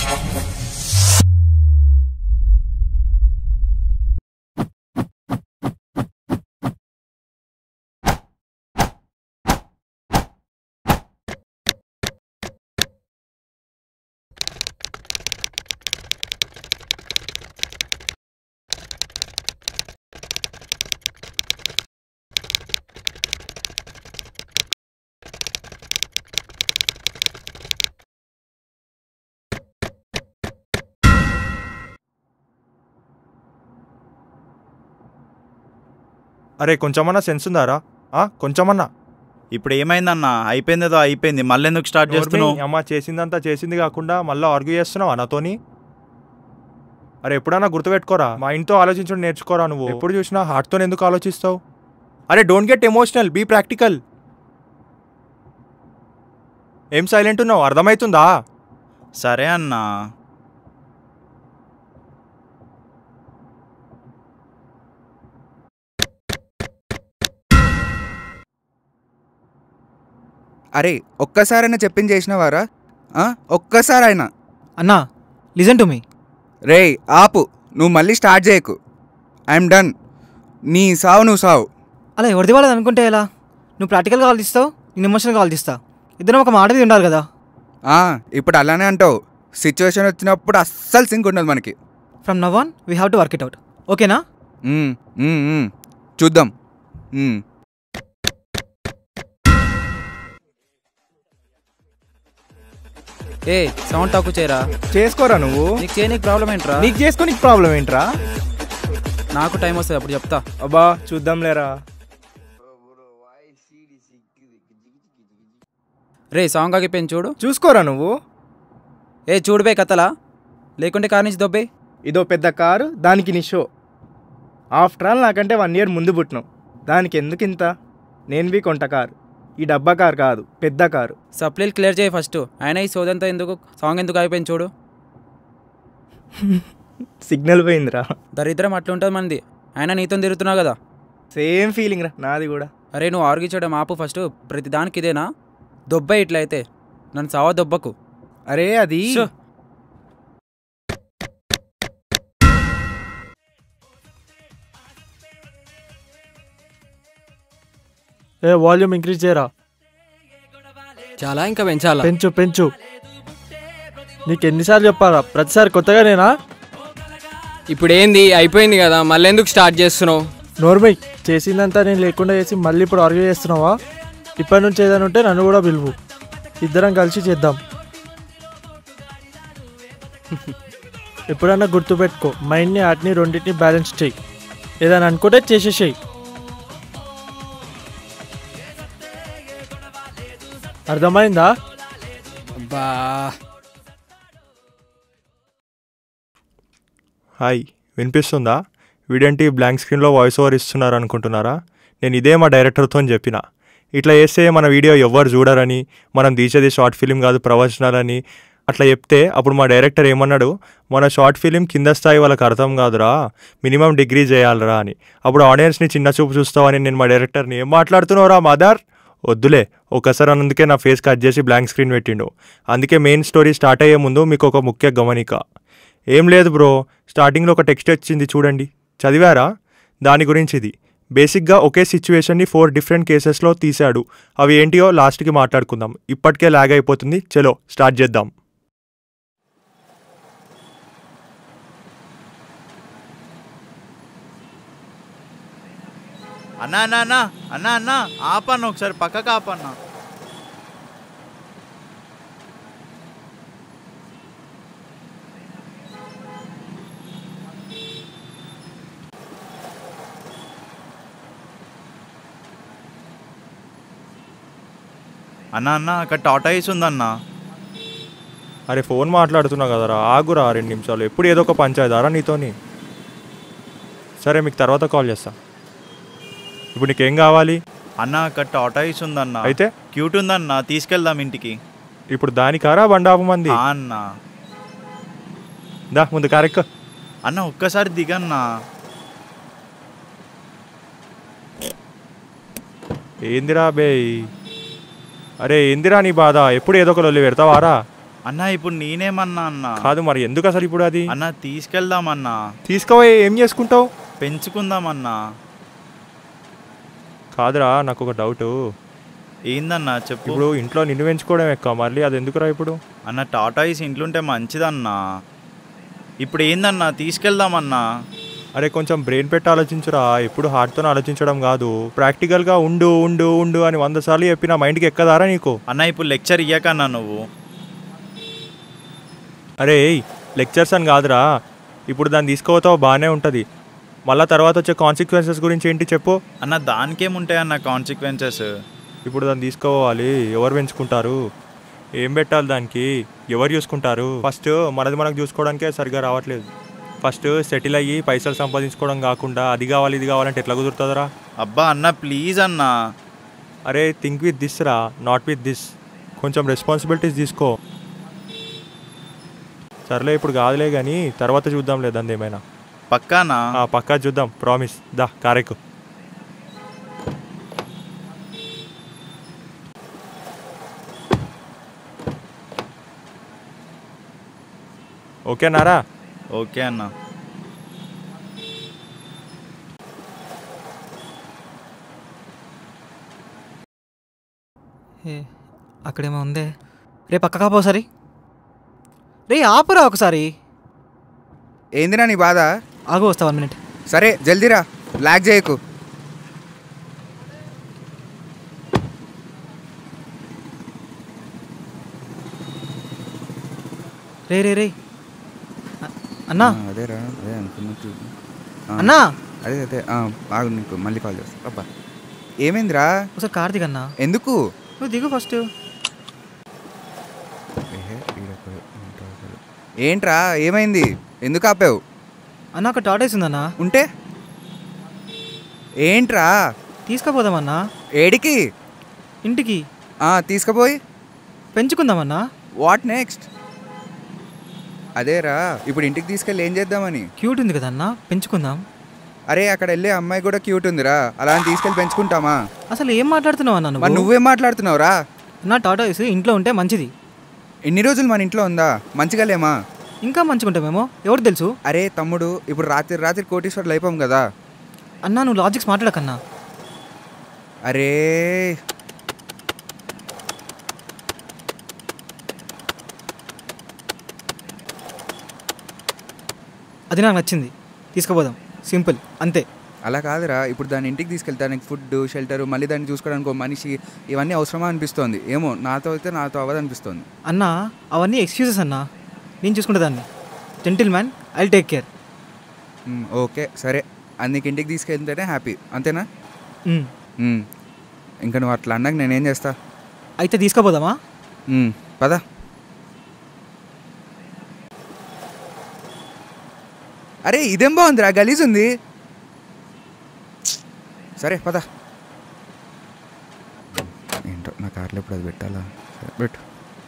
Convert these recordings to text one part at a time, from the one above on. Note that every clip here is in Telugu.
అరే కొంచెమన్నా సెన్స్ ఉందారా ఆ, కొంచెమన్నా ఇప్పుడు ఏమైందన్నా అయిపోయిందేదో అయిపోయింది మళ్ళీ ఎందుకు స్టార్ట్ చేస్తున్నావు నోర్మి, అమ్మ చేసిందంతా చేసింది కాకుండా మళ్ళీ ఆర్గ్యూ చేస్తున్నావా నాతోని అరే ఎప్పుడన్నా గుర్తుపెట్టుకోరా మా ఇంట్లో ఆలోచించడం నేర్చుకోరా నువ్వు ఎప్పుడు చూసినా హార్ట్తో ఎందుకు ఆలోచిస్తావు అరే don't get emotional be practical ఏం సైలెంట్ ఉన్నావు అర్థమవుతుందా సరే అన్నా అరే ఒక్కసారైనా చెప్పింది చేసినవారా ఆ? ఒక్కసారైనా అన్నా లిజన్ టు మీ రే ఆపు నువ్వు మళ్ళీ స్టార్ట్ చేయకు ఐఎమ్ డన్ నీ సావు నువ్వు సావు అలా ఎవరిది వాళ్ళది అనుకుంటే ఎలా నువ్వు ప్రాక్టికల్గా ఆలోచిస్తావు నేను ఎమోషనల్గా ఆలోచిస్తా ఇద్దరం ఒక మాట మీద ఉండాలి కదా ఆ, ఇప్పుడు అలానే అంటావు సిచ్యువేషన్ వచ్చినప్పుడు అస్సలు సింక్ ఉండదు మనకి from now on we have to work it out ఓకేనా మ్మ్, మ్మ్, మ్మ్. చూద్దాం మ్మ్. ఏ సౌండ్ తక్కువ చేయరా చేసుకోరా నువ్వు నీకు చేయనీకి ప్రాబ్లం ఏంట్రా నీకు చేసుకోనికి ప్రాబ్లం ఏంట్రా నాకు టైం వస్తుంది అప్పుడు చెప్తా అబ్బా చూద్దాంలేరా రే సాంగ్ ఆగిపోయింది చూడు చూసుకోరా నువ్వు ఏ చూడుబే కథలా లేకుంటే కార్ నుంచి దొబ్బే ఇదో పెద్ద కారు దానికి నీ షో ఆఫ్టర్ ఆల్ నాకంటే వన్ ఇయర్ ముందు పుట్టినావు దానికి ఎందుకు ఇంత నేను బీ కొంట కారు ఈ డబ్బా కారు కాదు పెద్ద కారు సప్లీలు క్లియర్ చేయి ఫస్ట్ అయినా ఈ సోదంతా ఎందుకు సాంగ్ ఎందుకు అయిపోయింది చూడు సిగ్నల్ పోయిందిరా దరిద్రం అట్లుంటుంది మనది అయినా నీతో తిరుగుతున్నావు కదా సేమ్ ఫీలింగ్ రా నాది కూడా అరే నువ్వు ఆర్గించడం ఆపు ఫస్ట్ ప్రతి దానికి ఇదేనా దొబ్బే ఇట్లయితే నన్ను సావా దొబ్బకు అరే అది షో. ఏ వాల్యూమ్ ఇంక్రీజ్ చేయరా చాలా ఇంకా పెంచాలా పెంచు పెంచు నీకు ఎన్నిసార్లు చెప్పాలా ప్రతిసారి కొత్తగా నేనా ఇప్పుడు ఏంది అయిపోయింది కదా మళ్ళీ ఎందుకు స్టార్ట్ చేస్తున్నావు నోర్మై చేసిందంతా నేను లేకుండా చేసి మళ్ళీ ఇప్పుడు ఆర్గ్యూ చేస్తున్నావా ఇప్పటి నుంచి ఏదైనా ఉంటే నన్ను కూడా పిలువు ఇద్దరం కలిసి చేద్దాం ఎప్పుడన్నా గుర్తుపెట్టుకో మైండ్ని ఆటిని రెండింటిని బ్యాలెన్స్ చేయి ఏదైనా అనుకుంటే చేసేసేయి అర్థమైందా బా హాయ్ వినిపిస్తుందా వీడేంటి బ్లాంక్ స్క్రీన్లో వాయిస్ ఓవర్ ఇస్తున్నారు అనుకుంటున్నారా నేను ఇదే మా డైరెక్టర్తో చెప్పిన ఇట్లా చేస్తే మన వీడియో ఎవ్వరు చూడరని మనం తీసేది షార్ట్ ఫిలిం కాదు ప్రవచనాలని అట్లా చెప్తే అప్పుడు మా డైరెక్టర్ ఏమన్నాడు మన షార్ట్ ఫిలిం కింద స్థాయి వాళ్ళకి అర్థం కాదురా మినిమం డిగ్రీ చేయాలరా అని అప్పుడు ఆడియన్స్ని చిన్న చూపు చూస్తావని నేను మా డైరెక్టర్ని ఏం మాట్లాడుతున్నావురా మదర్ వద్దులే ఒకసారి అందుకే నా ఫేస్ కట్ చేసి బ్లాంక్ స్క్రీన్ పెట్టిండు అందుకే మెయిన్ స్టోరీ స్టార్ట్ అయ్యే ముందు మీకు ఒక ముఖ్య గమనిక ఏం లేదు బ్రో స్టార్టింగ్లో ఒక టెక్స్ట్ వచ్చింది చూడండి చదివారా దాని గురించి ఇది బేసిక్గా ఒకే సిచ్యువేషన్ని ఫోర్ డిఫరెంట్ కేసెస్లో తీశాడు అవి ఏంటియో లాస్ట్కి మాట్లాడుకుందాం ఇప్పటికే లాగ్ అయిపోతుంది చలో స్టార్ట్ చేద్దాం అన్నా అన్నా అన్నా అన్నా అన్నా ఆపన్న ఒకసారి పక్కకు ఆపన్నా అన్నా అన్న అక్కడ టాటా ఐస్ ఉందన్నా అరే ఫోన్ మాట్లాడుతున్నా కదరా ఆగురా రెండు నిమిషాలు ఎప్పుడు ఏదో ఒక పంచాయదారా నీతోని సరే మీకు తర్వాత కాల్ చేస్తా ఇప్పుడు నీకేం కావాలి అన్న అక్కడ టాటా ఐస్ ఉందన్నా అయితే క్యూట్ ఉందన్నా తీసుకెళ్దాం ఇంటికి ఇప్పుడు దానికారా బండాపు మంది ఆ అన్న దా ముందు కారెక్క అన్న ఒక్కసారి దిగన్నా ఏందిరా బే అరే ఏందిరా నీ బాధ ఎప్పుడు ఏదో ఒక లొల్లి పెడతావారా అన్న ఇప్పుడు నేనేమన్నా అన్న కాదు మరి ఎందుకు అసలు ఇప్పుడు అది అన్న తీసుకెళ్దామన్నా తీసుకోపోయి ఏం చేసుకుంటావు పెంచుకుందామన్నా కాదురా నాకు ఒక డౌట్ ఏందన్నా చెప్పు ఇప్పుడు ఇంట్లో నిన్ను పెంచుకోవడం ఎక్కువ మళ్ళీ అది ఎందుకురా ఇప్పుడు అన్న టాటాయిస్ ఇంట్లుంటే మంచిదన్నా ఇప్పుడు ఏందన్నా తీసుకెళ్దామన్నా అరే కొంచెం బ్రెయిన్ పెట్టి ఆలోచించురా ఎప్పుడు హార్ట్తో ఆలోచించడం కాదు ప్రాక్టికల్గా ఉండు ఉండు ఉండు అని వంద సార్లు చెప్పిన మైండ్కి ఎక్కదారా నీకు అన్న ఇప్పుడు లెక్చర్ ఇయ్యకన్నా నువ్వు అరే లెక్చర్స్ అని కాదురా ఇప్పుడు దాన్ని తీసుకోపోతావు బాగానే ఉంటుంది మళ్ళా తర్వాత వచ్చే కాన్సిక్వెన్సెస్ గురించి ఏంటి చెప్పు అన్న దానికేముంటాయన్న కాన్సిక్వెన్సెస్ ఇప్పుడు దాన్ని తీసుకోవాలి ఎవరు పెంచుకుంటారు ఏం పెట్టాలి దానికి ఎవరు చూసుకుంటారు ఫస్ట్ మనది మనకు చూసుకోవడానికే సరిగా రావట్లేదు ఫస్ట్ సెటిల్ అయ్యి పైసలు సంపాదించుకోవడం కాకుండా అది కావాలి ఇది కావాలంటే ఎట్లా కుదురుతుందిరా అబ్బా అన్న ప్లీజ్ అన్న అరే థింక్ విత్ దిస్ రా నాట్ విత్ దిస్ కొంచెం రెస్పాన్సిబిలిటీస్ తీసుకో సర్లే ఇప్పుడు కాదులే కానీ తర్వాత చూద్దాంలే దాన్ని ఏమైనా పక్కానా ఆ, పక్కా చూద్దాం ప్రామిస్ దా కారెక్కు ఓకేనారా ఓకే అన్న ఏ అక్కడేమో ఉందే రే పక్క కాపో ఒకసారి రే ఆపురా ఒకసారి ఏందిరా నీ బాధ ఆగు వస్తా వన్ మినిట్ సరే జల్దీరా బ్లాక్ చేయకు రే రే రే అ- అన్నా అదేరా అదే అనుకున్నట్టు అన్నా అదే అదే ఆగు నీకు మళ్ళీ కాల్ చేస్తా అబ్బా ఏమైందిరా ఒకసారి కార్తీక్ అన్నా ఎందుకు నువ్వు దిగు ఫస్ట్ ఏంట్రా ఏమైంది ఎందుకు ఆపావు అన్న ఒక టాటేస్ ఉందన్నా ఉంటే ఏంట్రా తీసుకుపోదామన్నా ఏడికి ఇంటికి ఆ, తీసుకుపోయి పెంచుకుందామన్నా వాట్ నెక్స్ట్ అదేరా ఇప్పుడు ఇంటికి తీసుకెళ్ళి ఏం చేద్దామని క్యూట్ ఉంది కదన్నా పెంచుకుందాం అరే అక్కడ వెళ్ళే అమ్మాయి కూడా క్యూట్ ఉందిరా అలా అని తీసుకెళ్ళి పెంచుకుంటామా అసలు ఏం మాట్లాడుతున్నావు అన్న మరి నువ్వు నువ్వేం మాట్లాడుతున్నావురా నా టాటాయిస్ ఇంట్లో ఉంటే మంచిది ఎన్ని రోజులు మన ఇంట్లో ఉందా మంచిగా లేమా ఇంకా మంచిగుంటామేమో ఎవరు తెలుసు అరే తమ్ముడు ఇప్పుడు రాత్రి రాత్రి కోటీశ్వర్లు అయిపోం కదా అన్నా నువ్వు లాజిక్స్ మాట్లాడకన్నా అరే అది నాకు నచ్చింది తీసుకుపోదాం సింపుల్ అంతే అలా కాదురా ఇప్పుడు దాని ఇంటికి తీసుకెళ్తే దానికి ఫుడ్ షెల్టర్ మళ్ళీ దాన్ని చూసుకోవడానికి ఒక మనిషి ఇవన్నీ అవసరమా అనిపిస్తోంది ఏమో నాతో అయితే నాతో అవ్వదు అనిపిస్తోంది అన్నా అవన్నీ ఎక్స్క్యూజెస్ అన్నా నేను చూసుకుంటా దాన్ని gentleman I'll take care మ్, ఓకే సరే అందుకు ఇంటికి తీసుకెళ్తేనే హ్యాపీ అంతేనా మ్, ఇంకా నువ్వు అట్లా అన్నాక నేనేం చేస్తా అయితే తీసుకుపోదామా మ్, పద అరే ఇదేం బాగుందిరా గలీజ్ ఉంది సరే పద ఏంటో నా కార్లో ఇప్పుడు అది పెట్టాలా సరే పెట్టు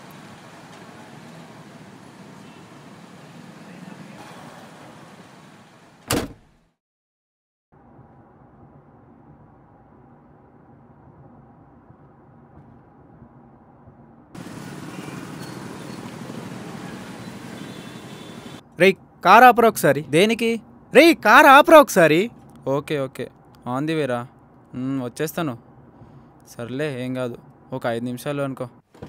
రేయ్ కార్ ఆపరా ఒకసారి దేనికి రేయ్ కార్ ఆపరా ఒకసారి ఓకే ఓకే ఆన్ ది వేరా మ్, వచ్చేస్తాను సర్లే ఏం కాదు ఒక ఐదు నిమిషాలు అనుకో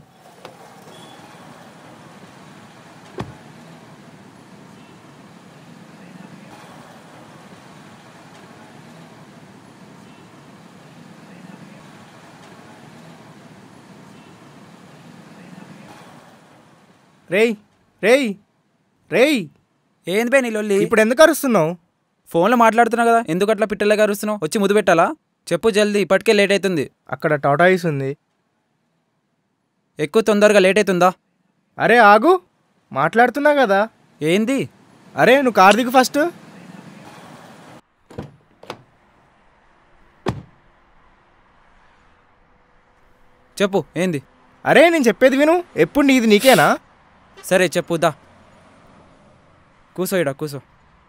రేయ్ రేయ్ రేయ్ ఏంది బే నీ లొల్లి ఇప్పుడు ఎందుకు అరుస్తున్నావు ఫోన్లో మాట్లాడుతున్నావు కదా ఎందుకు అట్లా పిట్టలుగా అరుస్తున్నావు వచ్చి ముద్దు పెట్టాలా చెప్పు జల్దీ ఇప్పటికే లేట్ అవుతుంది అక్కడ టాటాయిస్ ఉంది ఎక్కువ తొందరగా లేట్ అవుతుందా అరే ఆగు మాట్లాడుతున్నా కదా ఏంది అరే నువ్వు కార్ దిగు ఫస్ట్ చెప్పు ఏంది అరే నేను చెప్పేది విను ఎప్పుడు నీది నీకేనా సరే చెప్పు దా కూసో ఇడా కూసో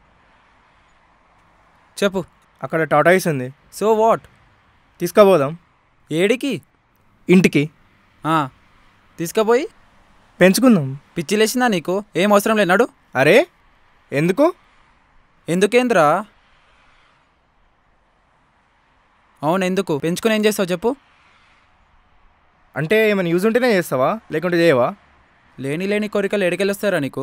చెప్పు అక్కడ టాటాయిస్ ఉంది సో వాట్ తీసుకుపోదాం ఏడికి ఇంటికి ఆ, తీసుకుపోయి పెంచుకుందాం పిచ్చి లేచిందా నీకు ఏం అవసరం లేనాడు అరే ఎందుకు ఎందుకేంద్రా అవును ఎందుకు పెంచుకొని ఏం చేస్తావు చెప్పు అంటే ఏమైనా యూజ్ ఉంటేనే చేస్తావా లేకుంటే చేయవా లేని లేని కోరికలు ఎడికెళ్ళొస్తారా నీకు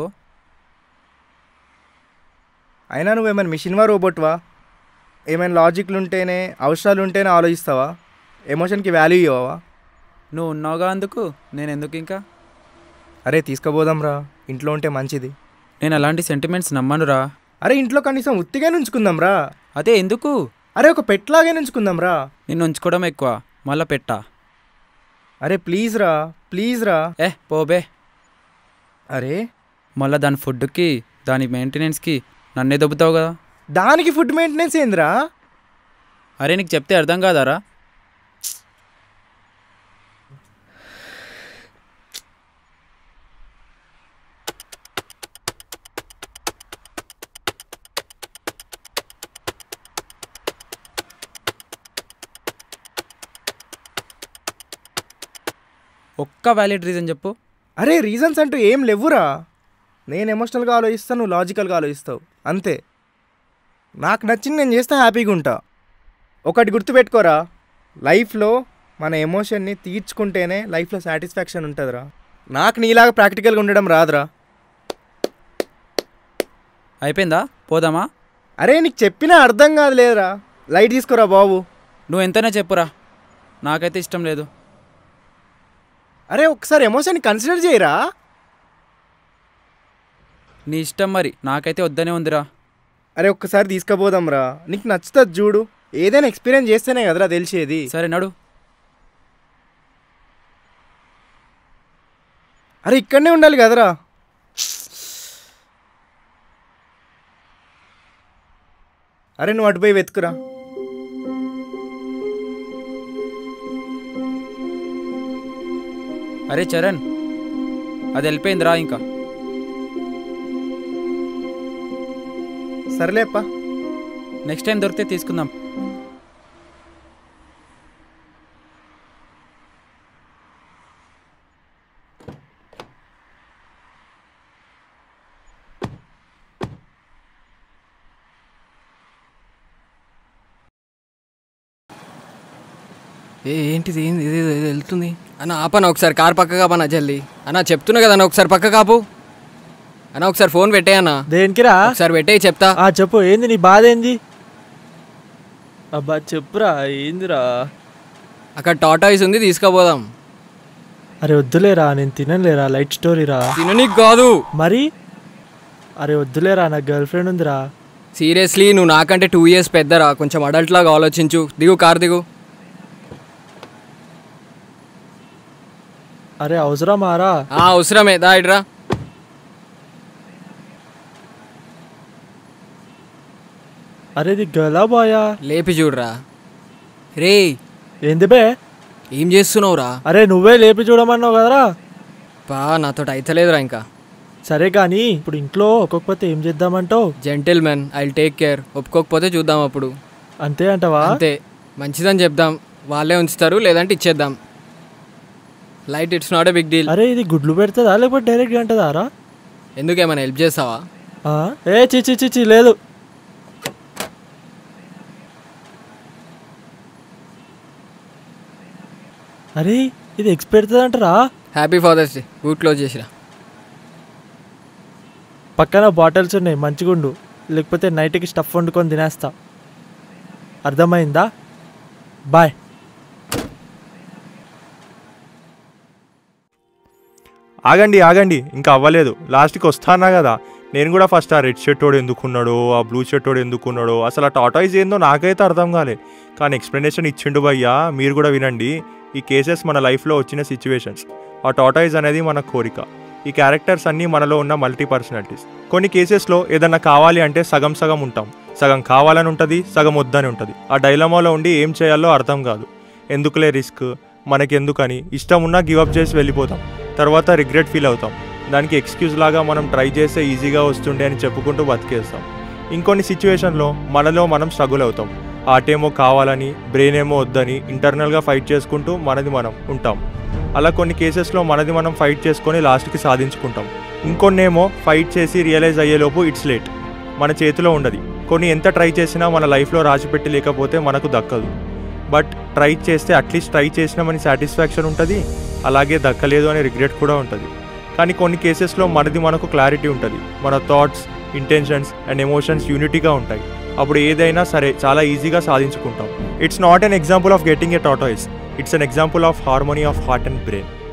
అయినా నువ్వేమైనా మిషన్వా రోబోట్వా ఏమైనా లాజిక్లు ఉంటేనే అవసరాలు ఉంటేనే ఆలోచిస్తావా ఎమోషన్కి వాల్యూ ఇవ్వవా నువ్వు ఉన్నావుగా అందుకు నేను ఎందుకు ఇంకా అరే తీసుకుపోదాం రా ఇంట్లో ఉంటే మంచిది నేను అలాంటి సెంటిమెంట్స్ నమ్మనురా అరే ఇంట్లో కనీసం ఉత్తిగా ఉంచుకుందాం రా అదే ఎందుకు అరే ఒక పెట్లాగే ఉంచుకుందాం రా నిన్ను ఉంచుకోవడం ఎక్కువ మళ్ళా పెట్టా అరే ప్లీజ్ రా ప్లీజ్ రా ఏ పోబే అరే మళ్ళా దాని ఫుడ్కి దాని మెయింటెనెన్స్కి నన్నే దొబ్బుతావు కదా దానికి ఫుడ్ మెయింటెనెన్స్ ఏందిరా అరే నీకు చెప్తే అర్థం కాదారా ఒక్క వ్యాలిడ్ రీజన్ చెప్పు అరే రీజన్స్ అంటూ ఏం లేవురా నేను ఎమోషనల్గా ఆలోచిస్తాను నువ్వు లాజికల్గా ఆలోచిస్తావు అంతే నాకు నచ్చింది నేను చేస్తే హ్యాపీగా ఉంటా ఒకటి గుర్తుపెట్టుకోరా లైఫ్లో మన ఎమోషన్ని తీర్చుకుంటేనే లైఫ్లో సాటిస్ఫాక్షన్ ఉంటుందిరా నాకు నీలాగా ప్రాక్టికల్గా ఉండడం రాదురా అయిపోయిందా పోదామా అరే నీకు చెప్పినా అర్థం కాదు లేదురా లైట్ తీసుకోరా బాబు నువ్వు ఎంతైనా చెప్పురా నాకైతే ఇష్టం లేదు అరే ఒకసారి ఎమోషన్ కన్సిడర్ చేయరా నీ ఇష్టం మరి నాకైతే వద్దనే ఉందిరా అరే ఒక్కసారి తీసుకుపోదాం రా నీకు నచ్చుతుంది చూడు ఏదైనా ఎక్స్పీరియన్స్ చేస్తేనే కదరా తెలిసేది సరే నడు అరే ఇక్కడనే ఉండాలి కదరా అరే నువ్వు అటు పోయి వెతుకురా అరే చరణ్ అది వెళ్ళిపోయిందిరా ఇంకా సర్లేప్పా నెక్స్ట్ టైం దొరికితే తీసుకుందాం ఏ ఏంటిది ఏంది ఇది ఇది వెళ్తుంది అన్న ఆపన ఒకసారి కార్ పక్క కాపన్న జల్దీ అన్న చెప్తున్నా కదా అన్న ఒకసారి పక్క కాపు అన్న ఒకసారి ఫోన్ పెట్టేయన్న దేనికిరా ఒకసారి పెట్టేయి చెప్తా ఆ చెప్పు ఏంది నీ బాధ ఏంది అబ్బా చెప్పురా ఏందిరా అక్కడ టాటాయిస్ ఉంది తీసుకుపోదాం అరే వద్దులేరా నేను తినలేరా లైట్ స్టోరీరా తిననీకి కాదు మరి అరే వద్దులేరా నాకు గర్ల్ ఫ్రెండ్ ఉందిరా సీరియస్లీ నువ్వు నాకంటే టూ ఇయర్స్ పెద్దరా కొంచెం అడల్ట్ లాగా ఆలోచించు దిగు కార్ దిగు అరే అవసరమారా ఆ అవసరమే దా ఇడ్రా అరే ఇది గలా బాయా లేపి చూడరా రే ఏంది బే ఏం చేస్తున్నావురా అరే నువ్వే లేపి చూడమన్నావు కదరా పా నాతో అయితలేదురా ఇంకా సరే కానీ ఇప్పుడు ఇంట్లో ఒక్కొక్కతే ఏం చేద్దామంటావు gentlemen I take care ఒప్పుకోకపోతే చూద్దాం అప్పుడు అంతే అంటవా అంతే మంచిదని చెప్దాం వాళ్ళే ఉంచుతారు లేదంటే ఇచ్చేద్దాం light it's not a big deal అరే ఇది గుడ్లు పెడుతుందా లేకపోతే డైరెక్ట్ అంటదారా ఎందుకు ఏమైనా హెల్ప్ చేస్తావా ఆ? ఏ చి చి చి చి లేదు అరే ఇది ఎక్స్ పెడుతుందంటరా happy father's day boot close చేసిరా పక్కన బాటిల్స్ ఉన్నాయి మంచిగుండు లేకపోతే నైట్కి స్టఫ్ వండుకొని తినేస్తా అర్థమైందా బాయ్ ఆగండి ఆగండి ఇంకా అవ్వలేదు లాస్ట్కి వస్తానా కదా నేను కూడా ఫస్ట్ ఆ రెడ్ షర్ట్ వాడు ఎందుకున్నాడో ఆ బ్లూ షర్ట్ వాడు ఎందుకున్నాడో అసలు ఆ టాటాయిస్ ఏందో నాకైతే అర్థం కాలే కానీ ఎక్స్ప్లెనేషన్ ఇచ్చిండు భయ్యా మీరు కూడా వినండి ఈ కేసెస్ మన లైఫ్లో వచ్చిన సిచ్యువేషన్స్ ఆ టాటాయిస్ అనేది మన కోరిక ఈ క్యారెక్టర్స్ అన్నీ మనలో ఉన్న మల్టీ పర్సనాలిటీస్ కొన్ని కేసెస్లో ఏదన్నా కావాలి అంటే సగం సగం ఉంటాం సగం కావాలని ఉంటుంది సగం వద్దని ఉంటుంది ఆ డైలమాలో ఉండి ఏం చేయాలో అర్థం కాదు ఎందుకులే రిస్క్ మనకెందుకని ఇష్టం ఉన్నా గివప్ చేసి వెళ్ళిపోతాం తర్వాత రిగ్రెట్ ఫీల్ అవుతాం దానికి ఎక్స్క్యూజ్ లాగా మనం ట్రై చేస్తే ఈజీగా వస్తుండే అని చెప్పుకుంటూ బతికేస్తాం ఇంకొన్ని సిచ్యువేషన్లో మనలో మనం స్ట్రగుల్ అవుతాం ఆటేమో కావాలని బ్రెయిన్ ఏమో వద్దని ఇంటర్నల్గా ఫైట్ చేసుకుంటూ మనది మనం ఉంటాం అలా కొన్ని కేసెస్లో మనది మనం ఫైట్ చేసుకొని లాస్ట్కి సాధించుకుంటాం ఇంకొన్నేమో ఫైట్ చేసి రియలైజ్ అయ్యేలోపు ఇట్స్ లేట్ మన చేతిలో ఉండదు కొన్ని ఎంత ట్రై చేసినా మన లైఫ్లో రాసిపెట్టి లేకపోతే మనకు దక్కదు బట్ ట్రై చేస్తే అట్లీస్ట్ ట్రై చేసినామని సాటిస్ఫాక్షన్ ఉంటుంది అలాగే దక్కలేదు అనే రిగ్రెట్ కూడా ఉంటుంది కానీ కొన్ని కేసెస్లో మనది మనకు క్లారిటీ ఉంటుంది మన థాట్స్ ఇంటెన్షన్స్ అండ్ ఎమోషన్స్ యూనిటీగా ఉంటాయి అప్పుడు ఏదైనా సరే చాలా ఈజీగా సాధించుకుంటాం it's not an example of getting a tortoise it's an example of harmony of heart and brain